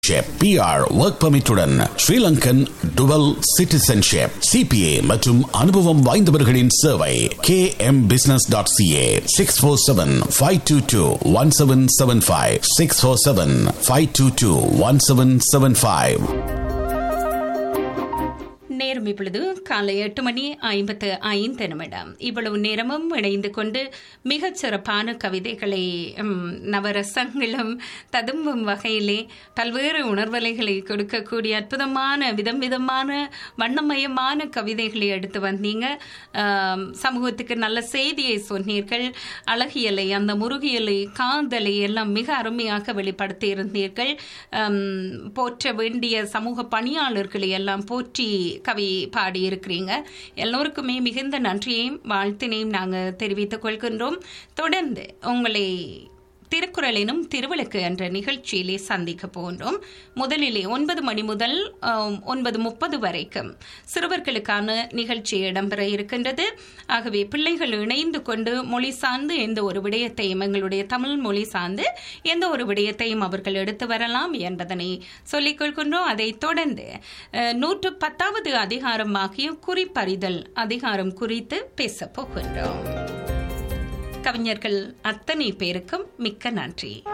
PR work பர்மிட்டுடன் Sri Lankan dual citizenship CPA மற்றும் அனுபவம் வாய்ந்தவர்களின் சேவை K M business dot CA six four seven five two two one seven seven five six four seven five two two one seven seven five நேரம் இப்பொழுது காலை எட்டு மணி ஐம்பத்து ஐந்து நிமிடம் இவ்வளவு நேரமும் இணைந்து கொண்டு மிகச் சிறப்பான கவிதைகளை ம், நவரசங்களும் ததும்பும் வகையிலே பல்வேறு உணர்வலைகளை கொடுக்கக்கூடிய அற்புதமான விதம் விதமான வண்ணமயமான கவிதைகளை எடுத்து வந்தீங்க ஆம், சமூகத்துக்கு நல்ல செய்தியை சொன்னீர்கள் அழகியலை அந்த முருகியலை காதலை எல்லாம் மிக அருமையாக வெளிப்படுத்தி இருந்தீர்கள் ஆம், போற்ற வேண்டிய சமூக பணியாளர்களை எல்லாம் போற்றி கவி பாடியிருக்கிறீங்க எல்லோருக்குமே மிகுந்த நன்றியையும் வாழ்த்தினையும் நாங்கள் தெரிவித்துக் கொள்கின்றோம் தொடர்ந்து உங்களை திருக்குறளினும் திருவிளக்கு என்ற நிகழ்ச்சியிலே சந்திக்க போன்றோம் முதலிலே ஒன்பது மணி முதல் ஆம், ஒன்பது முப்பது வரைக்கும் சிறுவர்களுக்கான நிகழ்ச்சி இடம்பெற இருக்கின்றது ஆகவே பிள்ளைகள் இணைந்து கொண்டு மொழி சார்ந்து எந்த ஒரு விடயத்தையும் எங்களுடைய தமிழ் மொழி சார்ந்து எந்த ஒரு விடயத்தையும் அவர்கள் எடுத்து வரலாம் என்பதனை சொல்லிக் கொள்கின்றோம் அதைத் தொடர்ந்து அஹ், நூற்று பத்தாவது அதிகாரமாகிய குறிப்பறிதல் அதிகாரம் குறித்து பேசப் போகின்றோம் கவிஞர்கள் அத்தனை பேருக்கும் மிக்க நன்றி